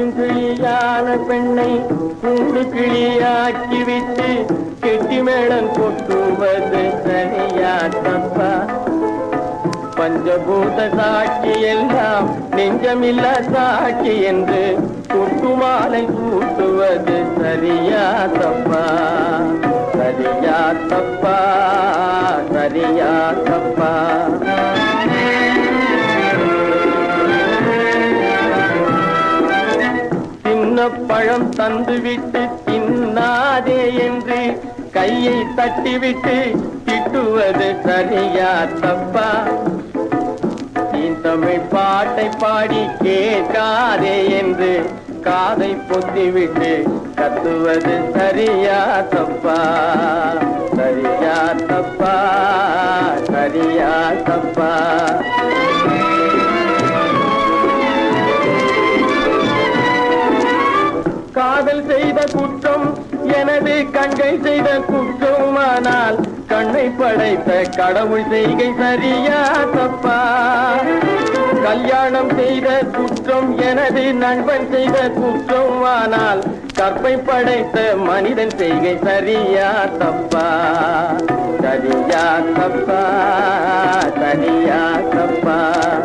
கொஞ்சம் கிளியான பெண்ணை கூண்டு கிளியாக்கிவிட்டு கெட்டி மேளம் கொட்டுவது சரியா தப்பா பஞ்சபூத சாட்சி எல்லாம் நெஞ்சமில்ல சாட்சி என்று குட்டுமாலை கூட்டுவது சரியா தப்பா சரியா தப்பா சரியா தப்பா சின்ன பழம் தந்துவிட்டு தின்னாதே என்று கையை தட்டிவிட்டு திட்டுவது சரியா தப்பா என் தமிழ் பாட்டை பாடி கேட்காதே என்று காதை பொத்திவிட்டு கத்துவது சரியா தப்பா சரியா தப்பா சரியா தப்பா காதல் செய்த குற்றம் எனது கண்கள் செய்த குற்றமானால் கண்ணை படைத்த கடவுள் செய்கை சரியா தப்பா கல்யாணம் செய்த குற்றம் எனது நண்பன் செய்த குற்றமானால் கற்பை படைத்த மனிதன் செய்கை சரியா தப்பா சரியா தப்பா சரியா தப்பா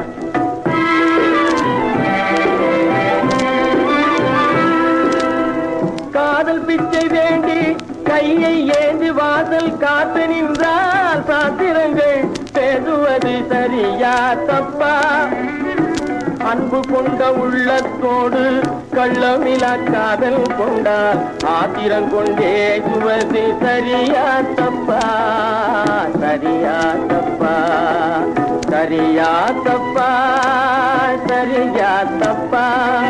காதல் பிச்சை வேண்டி கையை ஏந்தி வாசல் காத்து நின்றால் சாத்திரங்கள் பேசுவது சரியா தப்பா அன்பு கொண்ட உள்ளத்தோடு கள்ளமிலா காதல் கொண்டால் ஆத்திரம் கொண்டேசுவது சரியா தப்பா சரியா தப்பா சரியா தப்பா சரியா தப்பா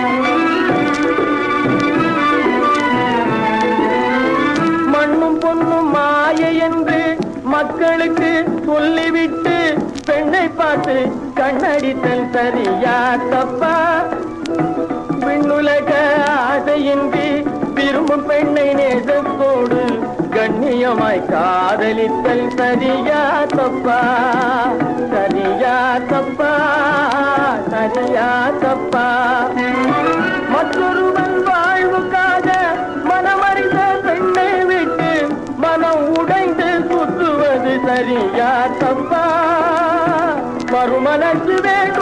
மண்ணும் பொண்ணும் மாயை என்று மக்களுக்கு சொல்லிவிட்டு பெண்ணை பார்த்து கண்ணடித்தல் சரியா தப்பா விண்ணுலக ஆசையின்றி விரும்பும் பெண்ணை நேசத்தோடு கண்ணியமாய் காதலித்தல் சரியா தப்பா சரியா தப்பா சரியா தப்பா மற்றொருவன் வாழ்வுக்காக மனமறிந்த பெண்ணை விட்டு மனம் உடைந்து சுற்றுவது சரியா தப்பா மறுமலர்ச்சி வேண்டும்